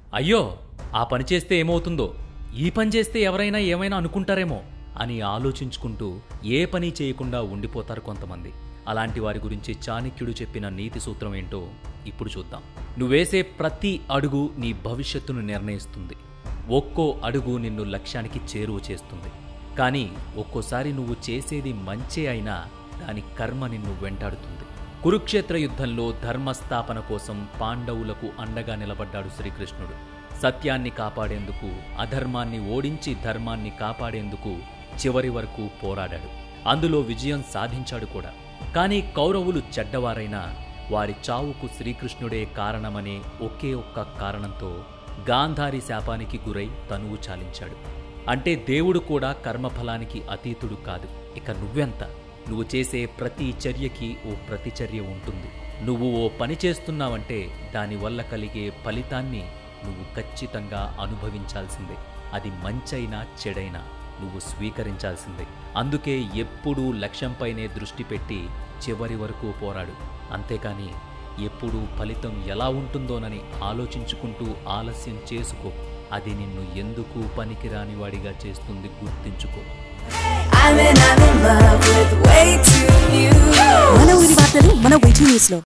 అయ్యో ఆ పని చేస్తే ఏమవుతుందో ఈ పని చేస్తే ఎవరైనా ఏమైనా అనుకుంటారేమో అని ఆలోచించుకుంటూ ఏ పని చేయకుండా ఉండిపోతారు కొంతమంది అలాంటి వారి గురించి చాణక్యుడు చెప్పిన నీతి సూత్రం ఏంటో ఇప్పుడు చూద్దాం నువ్వేసే ప్రతి అడుగు నీ భవిష్యత్తును నిర్ణయిస్తుంది ఒక్కో అడుగు నిన్ను లక్ష్యానికి చేరువ చేస్తుంది కానీ ఒక్కోసారి నువ్వు చేసేది మంచే అయినా దాని కర్మ నిన్ను వెంటాడుతుంది కురుక్షేత్ర యుద్ధంలో ధర్మస్థాపన కోసం పాండవులకు అండగా నిలబడ్డాడు శ్రీకృష్ణుడు సత్యాన్ని కాపాడేందుకు అధర్మాన్ని ఓడించి ధర్మాన్ని కాపాడేందుకు చివరి వరకు పోరాడాడు అందులో విజయం సాధించాడు కూడా కానీ కౌరవులు చెడ్డవారైనా వారి చావుకు శ్రీకృష్ణుడే కారణమనే ఒకే ఒక్క కారణంతో గాంధారి శాపానికి గురై తనువు చాలించాడు అంటే దేవుడు కూడా కర్మఫలానికి అతీతుడు కాదు ఇక నువ్వెంత నువ్వు చేసే ప్రతి చర్యకి ఓ ప్రతిచర్య ఉంటుంది నువ్వు ఓ పని చేస్తున్నావంటే దానివల్ల కలిగే ఫలితాన్ని నువ్వు ఖచ్చితంగా అనుభవించాల్సిందే అది మంచైనా చెడైనా నువ్వు స్వీకరించాల్సిందే అందుకే ఎప్పుడూ లక్ష్యంపైనే దృష్టి పెట్టి చివరి వరకు పోరాడు అంతేకాని ఎప్పుడూ ఫలితం ఎలా ఉంటుందోనని ఆలోచించుకుంటూ ఆలస్యం చేసుకో అది నిన్ను ఎందుకు పనికిరాని వాడిగా చేస్తుంది గుర్తించుకో I'm in, I'm in love with way too new. మన ఊరి వార్తలు మన వెయిటింగ్ న్యూస్ లో